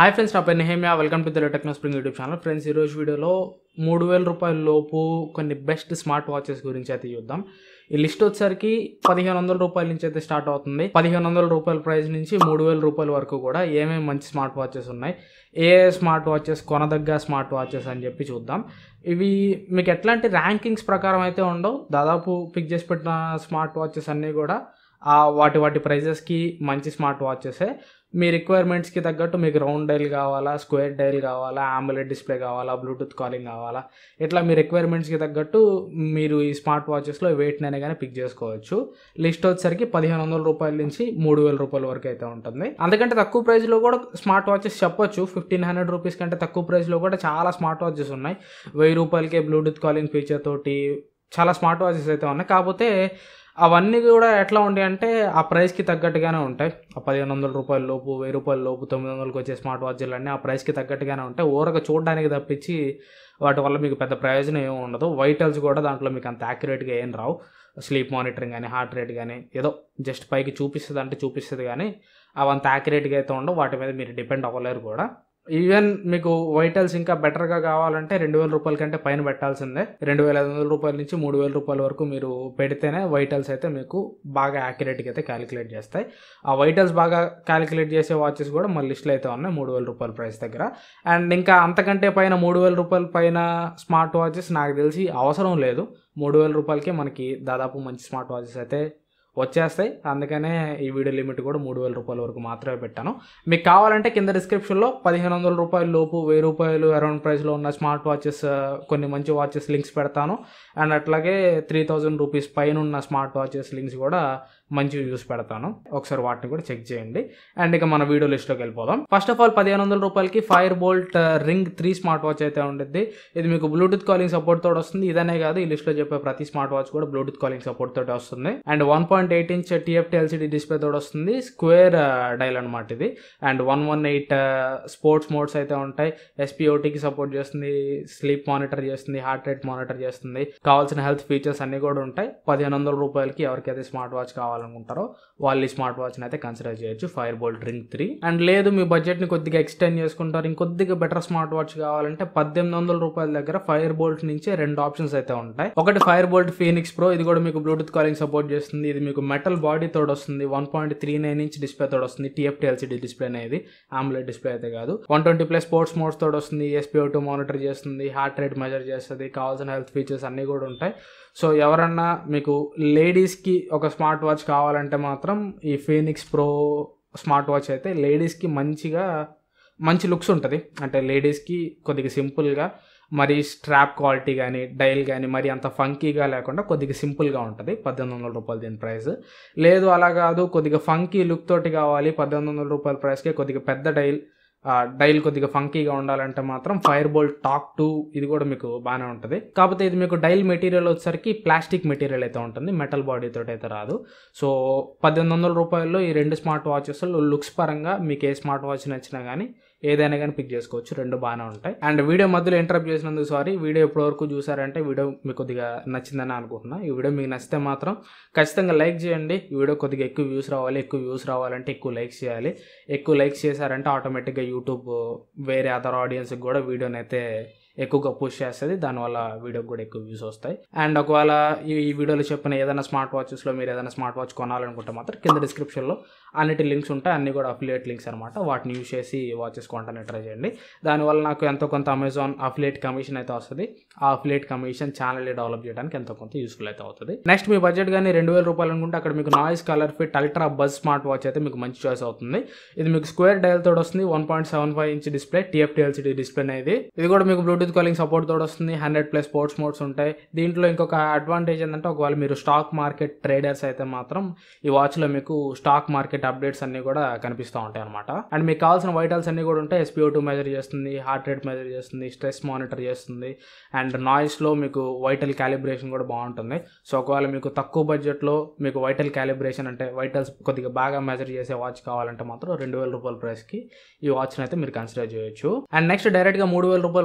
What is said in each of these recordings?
hi friends నా పేరు Nehemiah welcome to the techno spring YouTube channel friends ఈరోజు వీడియోలో మూడు వేల రూపాయల లోపు కొన్ని బెస్ట్ స్మార్ట్ వాచెస్ గురించి అయితే చూద్దాం ఈ లిస్ట్ వచ్చేసరికి పదిహేను వందల రూపాయల నుంచి అయితే స్టార్ట్ అవుతుంది పదిహేను వందల రూపాయల ప్రైస్ నుంచి మూడు వేల రూపాయల వరకు కూడా ఏమేమి మంచి స్మార్ట్ వాచెస్ ఉన్నాయి ఏ స్మార్ట్ వాచెస్ కొనదగ్గ స్మార్ట్ వాచెస్ అని చెప్పి చూద్దాం ఇవి మీకు ఎట్లాంటి ర్యాంకింగ్స్ ప్రకారం అయితే ఉండవు దాదాపు పిక్ చేసి పెట్టిన స్మార్ట్ వాచెస్ అన్నీ కూడా ఆ వాటి వాటి ప్రైజెస్కి మంచి స్మార్ట్ వాచెసే మీ రిక్వైర్మెంట్స్కి తగ్గట్టు మీకు రౌండ్ డైల్ కావాలా స్క్వేర్ డైల్ కావాలా ఆంబులెట్ డిస్ప్లే కావాలా బ్లూటూత్ కాలింగ్ కావాలా ఇట్లా మీ రిక్వైర్మెంట్స్కి తగ్గట్టు మీరు ఈ స్మార్ట్ వాచెస్లో వెయిట్నైనా కానీ పిక్ చేసుకోవచ్చు లిస్ట్ వచ్చేసరికి పదిహేను వందల రూపాయల నుంచి మూడు వేల రూపాయల వరకు అయితే ఉంటుంది అందుకంటే తక్కువ ప్రైస్లో కూడా స్మార్ట్ వాచెస్ చెప్పొచ్చు ఫిఫ్టీన్ హండ్రెడ్ రూపీస్ కంటే తక్కువ ప్రైస్లో కూడా చాలా స్మార్ట్ వాచెస్ ఉన్నాయి వెయ్యి రూపాయలకే బ్లూటూత్ కాలింగ్ ఫీచర్ తోటి చాలా స్మార్ట్ వాచెస్ అయితే ఉన్నాయి కాకపోతే అవన్నీ కూడా ఎట్లా ఉంటాయి అంటే ఆ ప్రైస్కి తగ్గట్టుగానే ఉంటాయి ఆ పదిహేను వందల రూపాయల లోపు వెయ్యి రూపాయల లోపు తొమ్మిది వందలకి వచ్చే స్మార్ట్ వాచ్లు అన్నీ ఆ ప్రైస్కి తగ్గట్టుగానే ఉంటాయి ఊరక చూడడానికి తప్పించి వాటి వల్ల మీకు పెద్ద ప్రయోజనం ఏమి ఉండదు వైటల్స్ కూడా దాంట్లో మీకు అంత యాక్యురేట్గా ఏం రావు స్లీప్ మానిటరింగ్ కానీ హార్ట్ రేట్ కానీ ఏదో జస్ట్ పైకి చూపిస్తుంది అంటే చూపిస్తుంది కానీ అవి అంత యాక్యురేట్గా అయితే ఉండవు వాటి మీద మీరు డిపెండ్ అవ్వలేరు కూడా ఈవెన్ మీకు వైటల్స్ ఇంకా బెటర్గా కావాలంటే రెండు వేల రూపాయల కంటే పైన పెట్టాల్సిందే రెండు వేల ఐదు వందల రూపాయల నుంచి మూడు వేల రూపాయల వరకు మీరు పెడితేనే వైటల్స్ అయితే మీకు బాగా యాక్యురేట్గా అయితే క్యాలిక్యులేట్ చేస్తాయి ఆ వైటల్స్ బాగా క్యాలిక్యులేట్ చేసే వాచెస్ కూడా మన లిస్ట్లో అయితే ఉన్నాయి మూడు వేల రూపాయల ప్రైస్ దగ్గర అండ్ ఇంకా అంతకంటే పైన మూడు వేల రూపాయల పైన స్మార్ట్ వాచెస్ నాకు తెలిసి అవసరం లేదు మూడు వేల రూపాయలకే మనకి దాదాపు మంచి స్మార్ట్ వాచెస్ అయితే వచ్చేస్తాయి అందుకనే ఈ వీడియో లిమిట్ కూడా మూడు వేల రూపాయల వరకు మాత్రమే పెట్టాను మీకు కావాలంటే కింద డిస్క్రిప్షన్లో పదిహేను వందల రూపాయల లోపు వెయ్యి రూపాయలు అరౌండ్ ప్రైస్లో ఉన్న స్మార్ట్ వాచెస్ కొన్ని మంచి వాచెస్ లింక్స్ పెడతాను అండ్ అట్లాగే త్రీ థౌజండ్ రూపీస్ పైన ఉన్న స్మార్ట్ వాచెస్ లింక్స్ కూడా మంచివి చూసి పెడతాను ఒకసారి వాటిని కూడా చెక్ చేయండి అండ్ ఇక మన వీడియో లిస్ట్లోకి వెళ్ళిపోదాం ఫస్ట్ ఆఫ్ ఆల్ పదిహేను వందల రూపాయలకి Fire Boltt Ring three smart watch అయితే ఉంటుంది ఇది మీకు బ్లూటూత్ కాలింగ్ సపోర్ట్ తోటి వస్తుంది ఇదనే కాదు ఈ లిస్ట్లో చెప్పే ప్రతి స్మార్ట్ వాచ్ కూడా బ్లూటూత్ కాలింగ్ సపోర్ట్ తోటి వస్తుంది and one point eight inch TFT LCD display తోటి వస్తుంది స్క్వేర్ డైల్ అనమాట ఇది and one one eight sports modes అయితే ఉంటాయి ఎస్పీఓటీకి సపోర్ట్ చేస్తుంది స్లీప్ మానిటర్ చేస్తుంది హార్ట్ రేట్ మానిటర్ చేస్తుంది కావాల్సిన హెల్త్ ఫీచర్స్ అన్ని కూడా ఉంటాయి పదిహేను వందల రూపాయలకి ఎవరికైతే స్మార్ట్ వాచ్ కావాలనుకుంటారో వాళ్ళు ఈ స్మార్ట్ వాచ్ని అయితే కన్సిడర్ చేయొచ్చు Fire Boltt Ring three and లేదు మీ బడ్జెట్ని కొద్దిగా ఎక్స్టెండ్ చేసుకుంటారు ఇంకొద్దిగా బెటర్ స్మార్ట్ వాచ్ కావాలంటే పద్దెనిమిది వందల రూపాయల దగ్గర ఫైర్ బోల్ట్ నుంచే రెండు ఆప్షన్స్ అయితే ఉంటాయి ఒకటి ఫైర్ బోల్ట్ ఫీనిక్స్ ప్రో ఇది కూడా మీకు బ్లూటూత్ కాలింగ్ సపోర్ట్ చేస్తుంది ఇది మీకు మెటల్ బాడీ తోడు వస్తుంది one point three nine inch display తోడు వస్తుంది టీఎఫ్టీ ఎల్సిడి డిస్ప్లే అనేది ఆమ్లెట్ డిస్ప్లే అయితే కాదు one twenty plus sports modes తోడు వస్తుంది ఎస్పీఓ టూ మానిటర్ చేస్తుంది హార్ట్ రేట్ మెజర్ చేస్తుంది కావాల్సిన హెల్త్ ఫీచర్స్ అన్నీ కూడా ఉంటాయి సో ఎవరన్నా మీకు లేడీస్కి ఒక స్మార్ట్ వాచ్ కావాలంటే మాత్రం ఈ ఫీనిక్స్ ప్రో స్మార్ట్ వాచ్ అయితే లేడీస్కి మంచిగా మంచి లుక్స్ ఉంటుంది అంటే లేడీస్కి కొద్దిగా సింపుల్గా మరి స్ట్రాప్ క్వాలిటీ కానీ డైల్ కానీ మరి అంత ఫంకీగా లేకుండా కొద్దిగా సింపుల్గా ఉంటుంది పద్దెనిమిది వందల రూపాయలు దీని ప్రైస్ లేదు అలా కాదు కొద్దిగా ఫంకీ లుక్ తోటి కావాలి పద్దెనిమిది వందల రూపాయల ప్రైస్కే కొద్దిగా పెద్ద డైల్ డైల్ కొద్దిగా ఫంకీగా ఉండాలంటే మాత్రం ఫైర్ బోల్ట్ టాక్ టూ ఇది కూడా మీకు బాగానే ఉంటుంది కాకపోతే ఇది మీకు డైల్ మెటీరియల్ వచ్చేసరికి ప్లాస్టిక్ మెటీరియల్ అయితే ఉంటుంది మెటల్ బాడీ తోటి అయితే రాదు సో పద్దెనిమిది వందల రూపాయల్లో ఈ రెండు స్మార్ట్ వాచెస్ లుక్స్ పరంగా మీకు ఏ స్మార్ట్ వాచ్ నచ్చినా కానీ ఏదైనా కానీ పిక్ చేసుకోవచ్చు రెండు బాగానే ఉంటాయి అండ్ వీడియో మధ్యలో ఇంటరప్ట్ చేసినందుకు సారీ వీడియో ఇప్పటివరకు చూసారంటే వీడియో మీకు కొద్దిగా నచ్చిందని అనుకుంటున్నా ఈ వీడియో మీకు నచ్చితే మాత్రం ఖచ్చితంగా లైక్ చేయండి ఈ వీడియో కొద్దిగా ఎక్కువ వ్యూస్ రావాలి ఎక్కువ వ్యూస్ రావాలంటే ఎక్కువ లైక్స్ చేయాలి ఎక్కువ లైక్స్ చేశారంటే ఆటోమేటిక్గా యూట్యూబ్ వేరే అదర్ ఆడియన్స్కి కూడా వీడియోని అయితే ఎక్కువగా పుష్ చేస్తుంది దానివల్ల వీడియోకి కూడా ఎక్కువ వ్యూస్ వస్తాయి అండ్ ఒకవేళ ఈ వీడియోలో చెప్పిన ఏదైనా స్మార్ట్ వాచెస్లో మీరు ఏదైనా స్మార్ట్ వాచ్ కొనాలనుకుంటే మాత్రం కింద డిస్క్రిప్షన్లో అన్నిటి లింక్స్ ఉంటాయి అన్ని కూడా అఫిలియేట్ లింక్స్ అనమాట వాటిని యూస్ చేసి వాచెస్ కొంటానే ట్రై చేయండి దానివల్ల నాకు ఎంతో కొంత అమెజాన్ అఫిలియేట్ కమిషన్ అయితే వస్తుంది ఆ అఫిలియేట్ కమిషన్ ఛానల్ డెవలప్ చేయడానికి ఎంతో కొంత యూస్ఫుల్ అయితే అవుతుంది నెక్స్ట్ మీ బడ్జెట్ కానీ రెండు వేల రూపాయలు అనుకుంటే అక్కడ మీకు Noise ColorFit Ultra Buzz smart watch అయితే మీకు మంచి చాయిస్ అవుతుంది ఇది మీకు స్క్వేర్ డయల్ తోడు వస్తుంది one point seven five inch display TFT LCD display అనేది ఇది కూడా మీకు బ్లూటూత్ కాలింగ్ సపోర్ట్ తోడు వస్తుంది హండ్రెడ్ ప్లస్ స్పోర్ట్స్ మోడ్స్ ఉంటాయి దీంట్లో ఇంకొక అడ్వాంటేజ్ ఏంటంటే ఒకవేళ మీరు స్టాక్ మార్కెట్ ట్రేడర్స్ అయితే మాత్రం ఈ వాచ్లో మీకు స్టాక్ మార్కెట్ అప్డేట్స్ అన్ని కూడా కనిపిస్తూ ఉంటాయి అనమాట అండ్ మీకు కావాల్సిన వైటల్స్ అన్ని కూడా ఉంటాయి ఎస్పీఓ టూ మెజర్ చేస్తుంది హార్ట్ రేట్ మెజర్ చేస్తుంది స్ట్రెస్ మానిటర్ చేస్తుంది అండ్ నాయిస్లో మీకు వైటల్ క్యాలిబ్రేషన్ కూడా బాగుంటుంది సో ఒకవేళ మీకు తక్కువ బడ్జెట్లో మీకు వైటల్ క్యాలిబ్రేషన్ అంటే వైటల్స్ కొద్దిగా బాగా మెజర్ చేసే వాచ్ కావాలంటే మాత్రం రెండు వేల రూపాయల ప్రైస్కి ఈ వాచ్ని అయితే మీరు కన్సిడర్ చేయొచ్చు అండ్ నెక్స్ట్ డైరెక్ట్గా మూడు వేల రూపాయల ప్రైస్ దగ్గరికి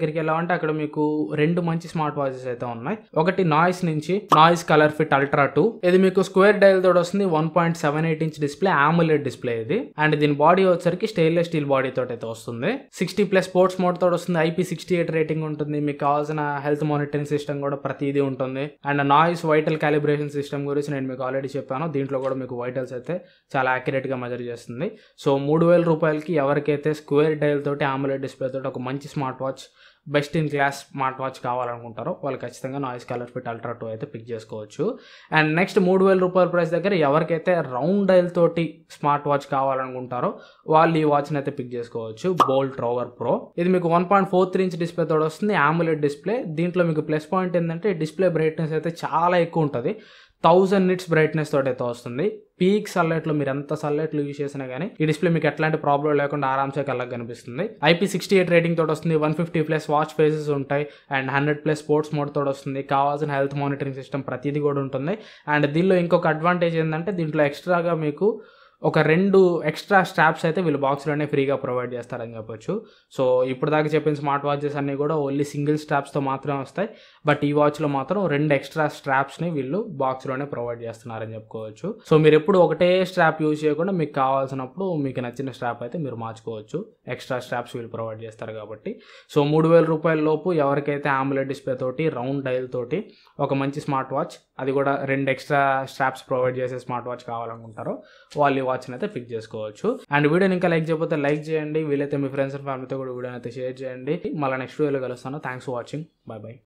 దగ్గరికి వెళ్ళామంటే అక్కడ మీకు రెండు మంచి స్మార్ట్ వాచెస్ అయితే ఉన్నాయి ఒకటి నాయిస్ నుంచి Noise ColorFit Ultra two ఇది మీకు స్క్వేర్ డైల్ తోటి వస్తుంది one point seven eight inch display AMOLED display ఇది అండ్ దీని బాడీ వచ్చరికి స్టెయిన్లెస్ స్టీల్ బాడీ తోటి అయితే వస్తుంది సిక్స్టీ ప్లస్ స్పోర్ట్స్ మోడ్ తోటి వస్తుంది ఐపీ సిక్స్టీ ఎయిట్ రేటింగ్ ఉంటుంది మీకు కావాల్సిన హెల్త్ మానిటరింగ్ సిస్టమ్ కూడా ప్రతిదీ ఉంటుంది and Noise vital calibration system గురించి నేను మీకు ఆల్రెడీ చెప్పాను దీంట్లో కూడా మీకు వైటల్స్ అయితే చాలా accurate గా మెజర్ చేస్తుంది సో మూడు వేల రూపాయలకి ఎవరికైతే స్క్వేర్ డైల్ తోటి ఆములెట్ డిస్ప్లే తోటి ఒక మంచి smart watch best in class smart watch కావాలనుకుంటారో వాళ్ళు ఖచ్చితంగా Noise ColorFit Ultra two అయితే పిక్ చేసుకోవచ్చు అండ్ నెక్స్ట్ మూడు వేల రూపాయల ప్రైస్ దగ్గర ఎవరికైతే రౌండ్ డైల్ తోటి స్మార్ట్ వాచ్ కావాలనుకుంటారో వాళ్ళు ఈ వాచ్ని అయితే పిక్ చేసుకోవచ్చు బోల్ట్ రోవర్ ప్రో ఇది మీకు one point four three inch display తోడు వస్తుంది ఆములెట్ డిస్ప్లే దీంట్లో మీకు ప్లస్ పాయింట్ ఏంటంటే డిస్ప్లే బ్రైట్నెస్ అయితే చాలా ఎక్కువ ఉంటుంది థౌజండ్ నిట్స్ బ్రైట్నెస్ తోటి అయితే వస్తుంది పీక్ సన్లైట్లో మీరు ఎంత సన్లైట్లు యూజ్ చేసినా కానీ ఈ డిస్ప్లే మీకు ఎట్లాంటి ప్రాబ్లం లేకుండా ఆరామ్సే కళ్ళకి కనిపిస్తుంది ఐపీ సిక్స్టీ ఎయిట్ రేటింగ్ తోటి వస్తుంది one fifty plus watch faces ఉంటాయి and hundred plus sports mode తోటి వస్తుంది కావాల్సిన హెల్త్ మానిటరింగ్ సిస్టమ్ ప్రతిదీ కూడా ఉంటుంది అండ్ దీనిలో ఇంకొక అడ్వాంటేజ్ ఏంటంటే దీంట్లో ఎక్స్ట్రాగా మీకు ఒక రెండు ఎక్స్ట్రా స్ట్రాప్స్ అయితే వీళ్ళు బాక్స్లోనే ఫ్రీగా ప్రొవైడ్ చేస్తారని చెప్పొచ్చు సో ఇప్పుడు దాకా చెప్పిన స్మార్ట్ వాచెస్ అన్నీ కూడా ఓన్లీ సింగిల్ స్ట్రాప్స్తో మాత్రమే వస్తాయి బట్ ఈ వాచ్లో మాత్రం రెండు ఎక్స్ట్రా స్ట్రాప్స్ని వీళ్ళు బాక్స్లోనే ప్రొవైడ్ చేస్తున్నారని చెప్పుకోవచ్చు సో మీరు ఎప్పుడు ఒకటే స్ట్రాప్ యూజ్ చేయకుండా మీకు కావాల్సినప్పుడు మీకు నచ్చిన స్ట్రాప్ అయితే మీరు మార్చుకోవచ్చు ఎక్స్ట్రా స్ట్రాప్స్ వీళ్ళు ప్రొవైడ్ చేస్తారు కాబట్టి సో మూడు వేల రూపాయల లోపు ఎవరికైతే ఆమ్లెట్ డిస్ప్లే తోటి రౌండ్ డైల్ తోటి ఒక మంచి స్మార్ట్ వాచ్ అది కూడా రెండు ఎక్స్ట్రా స్ట్రాప్స్ ప్రొవైడ్ చేసే స్మార్ట్ వాచ్ కావాలనుకుంటారో వాళ్ళు ఈ వాచ్ని అయితే పిక్ చేసుకోవచ్చు అండ్ వీడియోని ఇంకా లైక్ చేయకపోతే లైక్ చేయండి వీలైతే మీ ఫ్రెండ్స్ అండ్ ఫ్యామిలీతో కూడా వీడియోని అయితే షేర్ చేయండి మళ్ళీ నెక్స్ట్ వీడియోలో కలుస్తాను thanks for watching bye bye